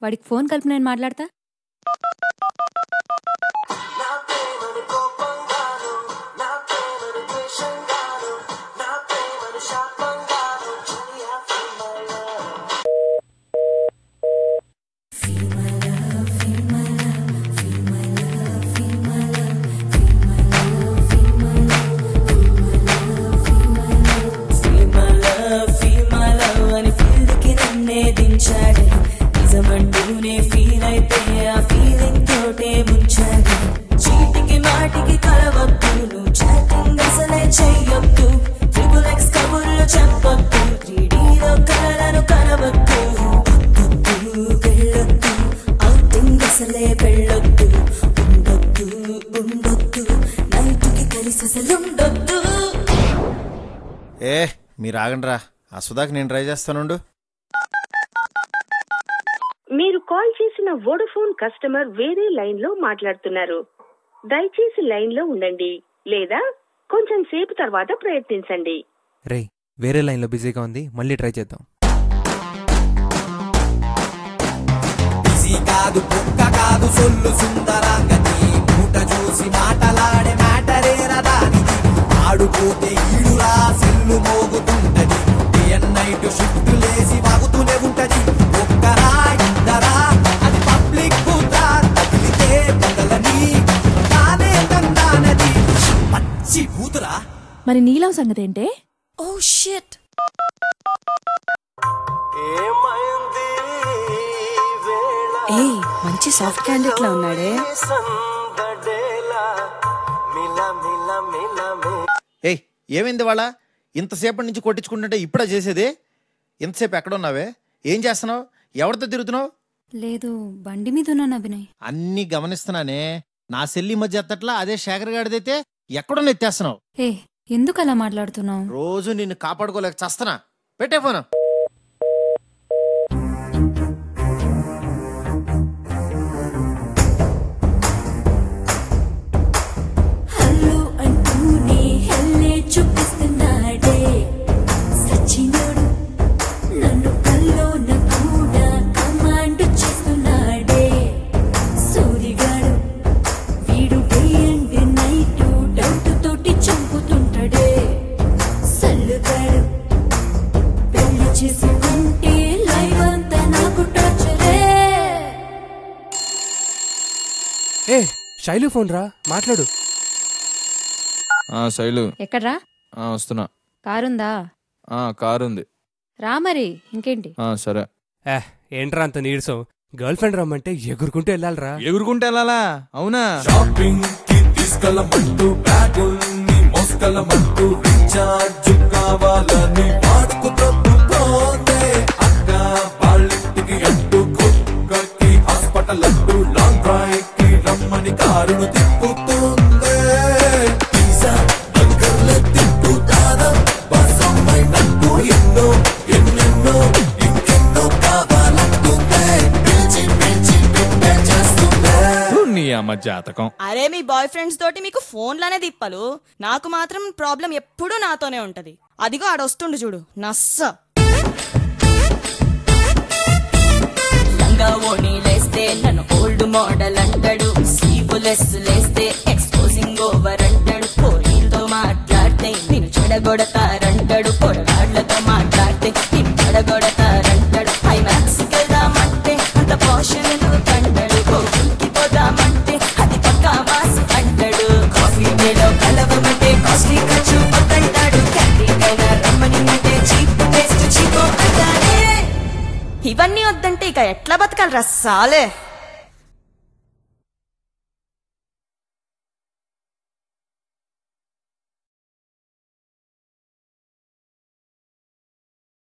వాడికి ఫోన్ కలిపి నేను మాట్లాడతా Feel my love, feel my love అని ఫీల్ కి నన్నే దించాడు నిజమంటూనే ఫీల్ అయితే ఆ ఫీలింగ్ తోటే ముంచాడు చీటికి మాటికి కలవద్దు నువ్వు చాటింగ్ అసలే చెయ్యొద్దు ట్రిపుల్ ఎక్స్ కబుర్లు చెప్పొద్దు త్రీడీలో కలలను కనవద్దు వద్దు వెళ్ళొద్దు అవుటింగ్ అసలే వెళ్ళొద్దు ఉండొద్దు ఉండొద్దు నైట్కి కలిసి అసలు ఉండొద్దు ఏ మీరు ఆగండిరా ఆ సుధాకి నేను ట్రై చేస్తానుండు మీరు కాల్ చేసిన వోడఫోన్ కస్టమర్ వేరే లైన్ లో మాట్లాడుతున్నారు దయచేసి లైన్ లో ఉండండి లేదా కొంచెం సేపు తర్వాత ప్రయత్నించండి రే వేరే లైన్లో బిజీగా ఉంది మళ్ళీ ట్రై చేద్దాం బిజీ కాదు బొక్క కాదు సొల్లు సుందరాంగతి మూట చూసి మాటలాడే మ్యాటరే రదానిది ఆడుపోతే ఈడురా సెల్లు మోగుతుంటది డే అండ్ నైట్ షిఫ్ట్ లేసి వాగుతూనే ఉంటది ఒక్కరా ఇద్దరా అది పబ్లిక్ కూతా తగిలితే తగలని తానే తందానది పచ్చి కూతురా మరి నీలం సంగతి ఏంటే ఓ షిట్ ఏ మంచి సాఫ్ట్ క్యాండిడేట్ లా ఉన్నాడే ఏయ్ ఏమైంది వాళ్ళ ఇంతసేపటి నుంచి కొట్టించుకుంటుంటే ఇప్పుడే చేసేది ఇంతసేపు ఎక్కడున్నావే ఏం చేస్తున్నావు ఎవరితో తిరుగుతున్నావు లేదు బండి మీద ఉన్నాను అభినయ్ అన్నీ గమనిస్తున్నానే నా సెల్లి మధ్య ఎత్తట్లా అదే శేఖర్ గాడిదైతే ఎక్కడో ఎత్తేస్తున్నావు ఏ ఎందుకు అలా మాట్లాడుతున్నావు రోజు నిన్ను కాపాడుకోలేక చస్తనా పెట్టే ఫోను హలో అంటూనే హెల్లే చూపిస్తున్నాడే సచినుడు నన్ను కల్లోన కూడా కమాండ్ చేస్తున్నాడే సూరిగాడు వీడు డే అండ్ నైట్ డౌట్ తోటి చంపుతుంటాడే సల్లుగాడు పెళ్లి చేసుకుంటే లైవ్ అంతా నాకు టార్చరే ఏ శైలు ఫోన్ రా మాట్లాడు ఆ శైలు ఎక్కడ్రా ఆ వస్తున్నా కారుందా ఆ కారు ఉంది రా మరి ఇంకేంటి ఆ సరే ఏ ఏంట్రా అంత నీరసం గర్ల్ ఫ్రెండ్ రమ్మంటే ఎగురుకుంటూ వెళ్ళాలిరా ఎగురుకుంటే వెళ్ళాలా అవునా షాపింగ్ కి తీసుకెళ్ళమంటూ బ్యాగుల్ని మోసుకెళ్ళమంటూ రీఛార్జ్ కావాలని వాడుకుతోందే అక్క వాళ్ళింటికి అంటూ కుక్కకి హాస్పిటల్ అంటూ లాంగ్ డ్రైవ్ కి రమ్మని కారును తిప్పుతుందే పిజ్జా బర్గర్లు తింటూ దాదా బసమ్మైనట్టు ఎన్నో ఎన్నెన్నో ఇంకెన్నో కావాలంటుందే పిలిచి పిలిచి పెట్టే చేస్తుందే నీ అమ్మ జాతకం అరే మీ బాయ్ ఫ్రెండ్స్ తోటి మీకు ఫోన్లనే తిప్పలు నాకు మాత్రం ప్రాబ్లం ఎప్పుడూ నాతోనే ఉంటది అదిగో ఆడొస్తుండు చూడు నస్స లంగా ఓణి లేస్తే నన్ను ఓల్డ్ మోడల్ అంటాడు సీపులెస్ లేస్తే ఎక్స్పోజింగ్ ఓవర్ అంటాడు పోరీలతో మాట్లాడితే నేను చెడగొడతారంటాడు పొరగాళ్లతో మాట్లాడితే నేను చెడగొడతారంటాడు హై మ్యాక్స్ వెళ్దామంటే అంత పోషన్ కంటాడు కోకి పోదామంటే అది పక్కా మాస్ అంటాడు కాఫీ మేలో కలవమంటే కాస్ట్లీ ఖర్చు పక్కంటాడు క్యాంటీన్ అయినా రమ్మని అంటే చీప్ టేస్ట్ చీపో అంటాడే ఇవన్నీ వద్దంటే ఇక ఎట్లా బతకాలి రస్సాలే